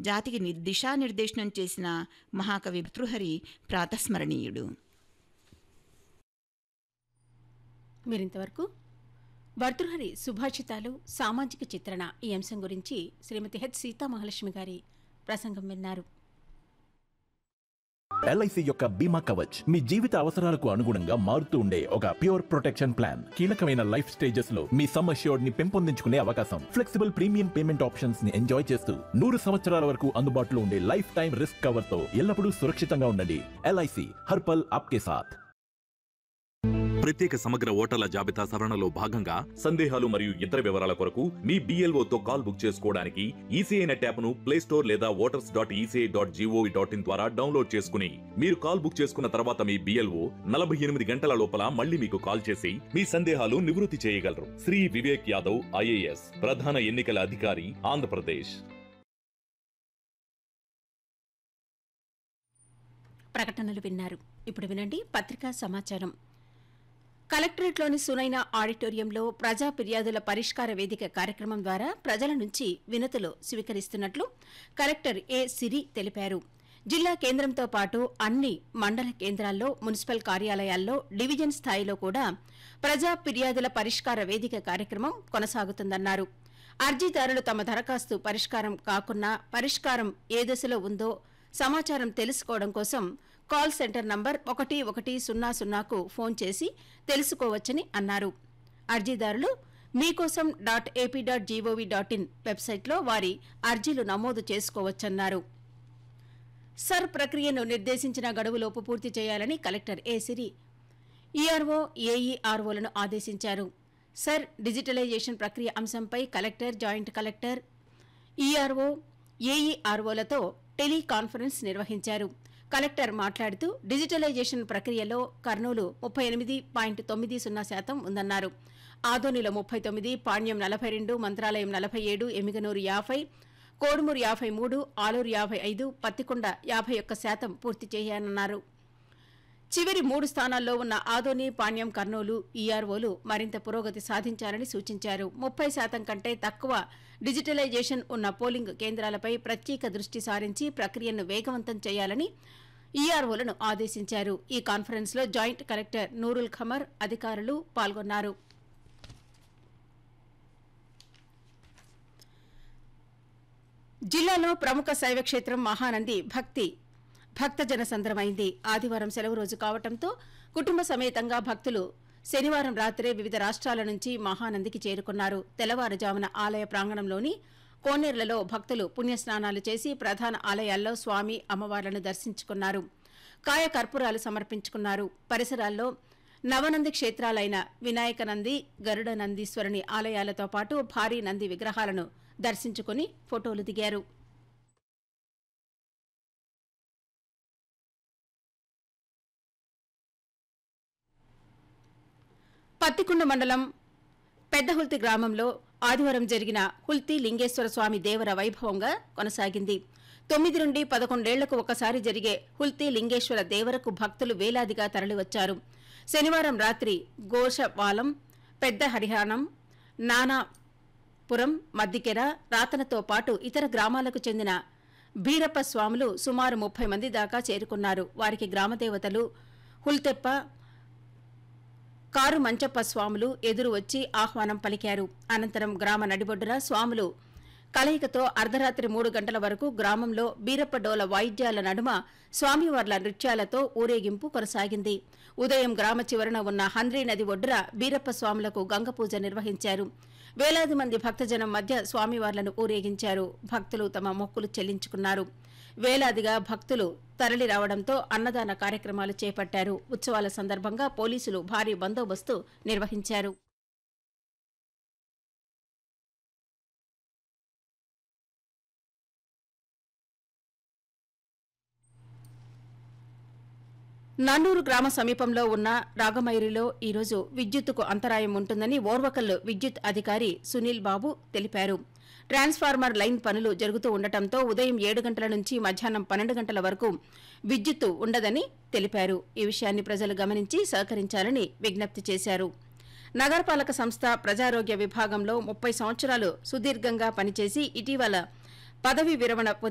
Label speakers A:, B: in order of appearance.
A: జాతికి ని- దిశానిర్దేశనం చేసిన మహాకవి భర్తృహరి ప్రాతస్మరణీయుడు
B: మీరింతవరకు భర్తృహరి సుభాషితాలు సామాజిక చిత్రణ ఈ అంశం గురించి శ్రీమతి హెచ్ సీతామహాలక్ష్మి గారి ప్రసంగం విన్నారు
C: ఎల్ఐసి యొక్క బీమా కవచ్ మీ జీవిత అవసరాలకు అనుగుణంగా మారుతూ ఉండే ఒక ప్యూర్ ప్రొటెక్షన్ ప్లాన్ కీలకమైన లైఫ్ స్టేజెస్ లో మీ సమ్ అష్యూర్డ్ ని పెంపొందించుకునే అవకాశం ఫ్లెక్సిబుల్ ప్రీమియం పేమెంట్ ఆప్షన్స్ ని ఎంజాయ్ చేస్తూ నూరు సంవత్సరాల వరకు అందుబాటులో ఉండే లైఫ్ టైం రిస్క్ కవర్ తో ఎల్లప్పుడూ సురక్షితంగా ఉండండి ఎల్ఐసి హర్పల్ ఆప్కే సాథ్
D: ప్రత్యేక సమగ్ర ఓటర్ల జాబితా సవరణలో భాగంగా సందేహాలు మరియు ఇతర వివరాల కొరకు మీ BLO తో కాల్ బుక్ చేసుకోవడానికి ఈసీఐ నెట్ యాప్ను ప్లే స్టోర్ లేదా voters dot ECI dot GOV dot IN ద్వారా డౌన్లోడ్ చేసుకుని మీరు కాల్ బుక్ చేసుకున్న తర్వాత మీ బిఎల్ఓ నలభై ఎనిమిది గంటల లోపల మళ్ళీ మీకు కాల్ చేసి మీ సందేహాలు నివృత్తి చేయగలరు శ్రీ వివేక్ యాదవ్ ఐఏఎస్ ప్రధాన ఎన్నికల అధికారి ఆంధ్రప్రదేశ్
B: ప్రకటనలు విన్నారు ఇప్పుడు వినండి పత్రికా సమాచారం కలెక్టరేట్లోని సునైన ఆడిటోరియంలో ప్రజా ఫిర్యాదుల పరిష్కార వేదిక కార్యక్రమం ద్వారా ప్రజల నుంచి వినతులు స్వీకరిస్తున్నట్లు కలెక్టర్ ఏ సిరి తెలిపారు జిల్లా కేంద్రంతో పాటు అన్ని మండల కేంద్రాల్లో మున్సిపల్ కార్యాలయాల్లో డివిజన్ స్థాయిలో కూడా ప్రజా ఫిర్యాదుల పరిష్కార వేదిక కార్యక్రమం కొనసాగుతుందన్నారు అర్జీదారులు తమ దరఖాస్తు పరిష్కారం కాకున్నా పరిష్కారం ఏ దశలో ఉందో సమాచారం తెలుసుకోవడం కోసం కాల్ సెంటర్ నంబర్ ఒకటి ఒకటి సున్నా సున్నాకు ఫోన్ చేసి తెలుసుకోవచ్చని అన్నారు అర్జీదారులు మీకోసం dot AP dot GOV dot IN వెబ్సైట్లో వారి అర్జీలు నమోదు చేసుకోవచ్చన్నారు సర్ ప్రక్రియను నిర్దేశించిన గడువులోపు పూర్తి చేయాలని కలెక్టర్ ఏ సిరి ఈఆర్ఓ ఏఈఆర్ఓలను ఆదేశించారు సర్ డిజిటలైజేషన్ ప్రక్రియ అంశంపై కలెక్టర్ జాయింట్ కలెక్టర్ ఈఆర్ఓ ఏఈఆర్ఓలతో టెలికాన్ఫరెన్స్ నిర్వహించారు కలెక్టర్ మాట్లాడుతూ డిజిటలైజేషన్ ప్రక్రియలో కర్నూలు ముప్పై ఎనిమిది పాయింట్ తొమ్మిది సున్నా శాతం ఉందన్నారు ఆదోనిలో ముప్పై తొమ్మిది పాణ్యం నలభై రెండు మంత్రాలయం నలభై ఏడు ఎమిగనూరు యాభై కోడుమూరు యాభై మూడు ఆలూరు యాభై ఐదు పత్తికొండ యాభై ఒక్క శాతం పూర్తి చేయాలన్నారు చివరి మూడు స్థానాల్లో ఉన్న ఆదోని పాణ్యం కర్నూలు ఈఆర్ఓలు మరింత పురోగతి సాధించాలని సూచించారు ముప్పై శాతం కంటే తక్కువ డిజిటలైజేషన్ ఉన్న పోలింగ్ కేంద్రాలపై ప్రత్యేక దృష్టి సారించి ప్రక్రియను వేగవంతం చేయాలని ఈఆర్ఓలను ఆదేశించారు ఈ కాన్ఫరెన్స్లో జాయింట్ కలెక్టర్ నూరుల్ ఖమర్ అధికారులు పాల్గొన్నారు జిల్లాలో ప్రముఖ శైవక్షేత్రం మహానంది భక్తి భక్తజన సంద్రమైంది ఆదివారం సెలవు రోజు కావటంతో కుటుంబ సమేతంగా భక్తులు శనివారం రాత్రే వివిధ రాష్ట్రాల నుంచి మహానందికి చేరుకున్నారు తెల్లవారుజామున ఆలయ ప్రాంగణంలోని కోనేర్లలో భక్తులు పుణ్యస్నానాలు చేసి ప్రధాన ఆలయాల్లో స్వామి అమ్మవార్లను దర్శించుకున్నారు కాయ కర్పూరాలు సమర్పించుకున్నారు పరిసరాల్లో నవనంది క్షేత్రాలైన వినాయక నంది గరుడ నందీశ్వరుని ఆలయాలతో పాటు భారీ నంది విగ్రహాలను దర్శించుకుని ఫోటోలు దిగారు పత్తికుండ మండలం పెద్దహుల్తి గ్రామంలో ఆదివారం జరిగిన హుల్తి లింగేశ్వర స్వామి దేవర వైభవంగా కొనసాగింది తొమ్మిది నుండి పదకొండేళ్లకు ఒకసారి జరిగే హుల్తి లింగేశ్వర దేవరకు భక్తులు వేలాదిగా తరలివచ్చారు శనివారం రాత్రి గోషవాలం పెద్ద హరిహానం నానాపురం మద్దికెర రాతనతో పాటు ఇతర గ్రామాలకు చెందిన బీరప్ప స్వాములు సుమారు ముప్పై మంది దాకా చేరుకున్నారు వారికి గ్రామదేవతలు హుల్తెప్ప కారు మంచప్ప స్వాములు ఎదురు వచ్చి ఆహ్వానం పలికారు అనంతరం గ్రామ నడిబొడ్డున స్వాములు కలయికతో అర్ధరాత్రి మూడు గంటల వరకు గ్రామంలో బీరప్పడోల వాయిద్యాల నడుమ స్వామివార్ల నృత్యాలతో ఊరేగింపు కొనసాగింది ఉదయం గ్రామ చివరన ఉన్న హంద్రీ నది ఒడ్డున బీరప్ప స్వాములకు గంగపూజ నిర్వహించారు వేలాది మంది భక్తజనం మధ్య స్వామివార్లను ఊరేగించారు భక్తులు తమ మొక్కులు చెల్లించుకున్నారు వేలాదిగా భక్తులు తరలి రావడంతో అన్నదాన కార్యక్రమాలు చేపట్టారు ఉత్సవాల సందర్భంగా పోలీసులు భారీ బందోబస్తు నిర్వహించారు నన్నూరు గ్రామ సమీపంలో ఉన్న రాగమైరిలో ఈరోజు విద్యుత్తుకు అంతరాయం ఉంటుందని ఓర్వకల్ విద్యుత్ అధికారి సునీల్ బాబు తెలిపారు ట్రాన్స్ఫార్మర్ లైన్ పనులు జరుగుతూ ఉండటంతో ఉదయం ఏడు గంటల నుంచి మధ్యాహ్నం పన్నెండు గంటల వరకు విద్యుత్తు ఉండదని తెలిపారు ఈ విషయాన్ని ప్రజలు గమనించి సహకరించాలని విజ్ఞప్తి చేశారు నగరపాలక సంస్థ ప్రజారోగ్య విభాగంలో ముప్పై సంవత్సరాలు సుదీర్ఘంగా పనిచేసి ఇటీవల పదవి విరమణ